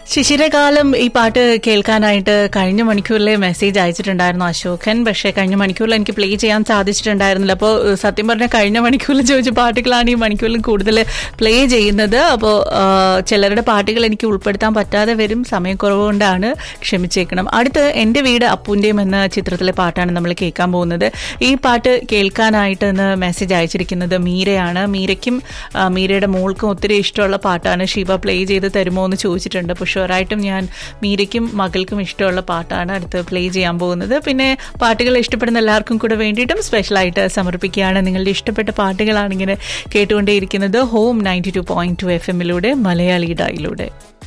ശിശിരകാലം ഈ പാട്ട് കേൾക്കാനായിട്ട് കഴിഞ്ഞ മണിക്കൂറിലെ മെസ്സേജ് അയച്ചിട്ടുണ്ടായിരുന്നു അശോകൻ പക്ഷേ കഴിഞ്ഞ മണിക്കൂറിൽ എനിക്ക് പ്ലേ ചെയ്യാൻ സാധിച്ചിട്ടുണ്ടായിരുന്നില്ല അപ്പോൾ സത്യം പറഞ്ഞാൽ കഴിഞ്ഞ മണിക്കൂറിൽ ചോദിച്ച പാട്ടുകളാണ് ഈ മണിക്കൂറിൽ കൂടുതൽ പ്ലേ ചെയ്യുന്നത് അപ്പോൾ ചിലരുടെ പാട്ടുകൾ എനിക്ക് ഉൾപ്പെടുത്താൻ പറ്റാതെ വരും സമയക്കുറവ് കൊണ്ടാണ് ക്ഷമിച്ചേക്കണം അടുത്ത് എൻ്റെ വീട് അപ്പൂൻ്റെയും എന്ന ചിത്രത്തിലെ പാട്ടാണ് നമ്മൾ കേൾക്കാൻ പോകുന്നത് ഈ പാട്ട് കേൾക്കാനായിട്ട് ഇന്ന് മെസ്സേജ് അയച്ചിരിക്കുന്നത് മീരയാണ് മീരയ്ക്കും ആ, മീരയുടെ മോൾക്കും ഒത്തിരി ഇഷ്ടമുള്ള പാട്ടാണ് ശിവ പ്ലേ ചെയ്ത് തരുമോ എന്ന് ചോദിച്ചിട്ടുണ്ട് അപ്പോൾ ഷുവറായിട്ടും ഞാൻ മീരയ്ക്കും മകൾക്കും ഇഷ്ടമുള്ള പാട്ടാണ് അടുത്ത് പ്ലേ ചെയ്യാൻ പോകുന്നത് പിന്നെ പാട്ടുകൾ ഇഷ്ടപ്പെടുന്ന എല്ലാവർക്കും കൂടെ വേണ്ടിയിട്ടും സ്പെഷ്യലായിട്ട് സമർപ്പിക്കുകയാണ് നിങ്ങളുടെ ഇഷ്ടപ്പെട്ട പാട്ടുകളാണ് ഇങ്ങനെ കേട്ടുകൊണ്ടേയിരിക്കുന്നത് home ninety two point two F എമ്മിലൂടെ മലയാളി ഡായിലൂടെ